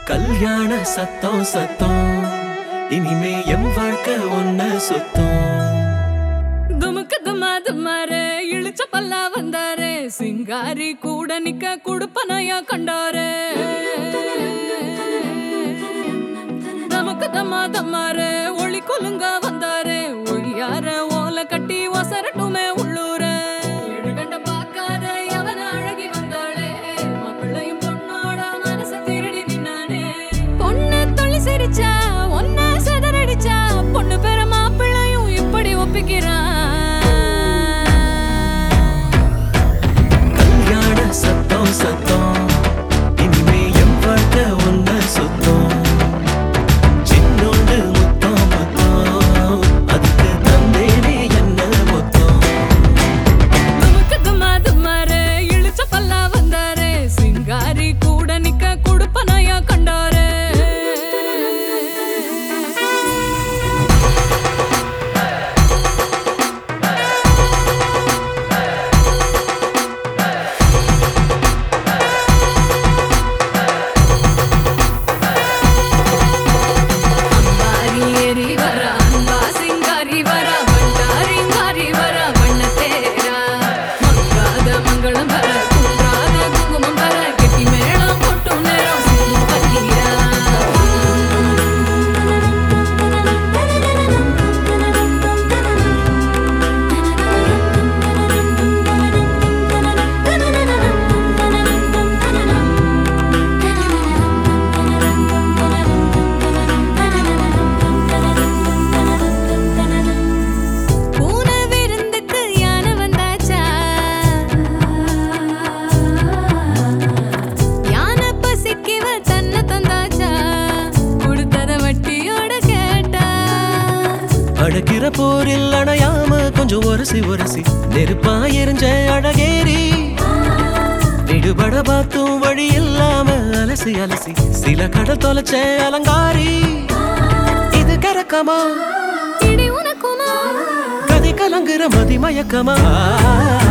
கல்யாண சத்தம் சத்தம் இனிமே என் வாழ்க்கை ஒன்ன சுத்தம் துமுக்கு துமா துமாரே இழுச்ச பல்லா வந்தாரே சிங்காரி கூட நிக்க குடுப்பனையா கண்டாரே நமக்கு தம்மா தம்மாரே ஒளி கொலுங்க வந்தாரே ஒளியார ஓலை கட்டி ஒசரட்டுமே உள்ளூர கண்ட பார்க்காத அவன அழகி வந்தாளே மாப்பிள்ளையும் பொண்ணோட மனச திருடி நின்னானே பொண்ணு தொழில் சிரிச்சா ஒன்ன செதறடிச்சா பொண்ணு பேர மாப்பிள்ளையும் இப்படி ஒப்பிக்கிறான் கல்யாண சத்தம் சத்தம் இனிமே என் வாழ்க்கை ஒன்ன சுத்தம் சின்னோண்டு முத்தம் முத்தம் அதுக்கு தந்தேனே என்ன மொத்தம் நமக்கு தும்மா தும்மாரே இழுச்ச பல்லா வந்தாரே சிங்காரி கூட நிக்க குடுப்பனையா கண்டாரே அம்பாரி ஏறி வரா அன்பா சிங்காரி வரா வண்டாரிங்காரி வரா வண்ண தேரா மங்காத மங்களம் வர குன்றாத குங்குமம் வர கெட்டி மேளம் கொட்டும் நேரம் சிங்கம் பல்லீரா பூனை விருந்துக்கு யானை வந்தாச்சா யானை பசிக்கிவ தன்னை தந்தாச்சா கொடுத்தத வட்டியோட கேட்டா அடக்கிற போரில் அணையாம கொஞ்சம் ஒரசி ஒரசி நெருப்பா எரிஞ்ச அழகேரி விடுபட பார்த்தும் வழி இல்லாம அலசி அலசி சில கடல் தொலைச்ச அலங்காரி இது கரக்கமா இடி உனக்குமா கதை கலங்குற மதி மயக்கமா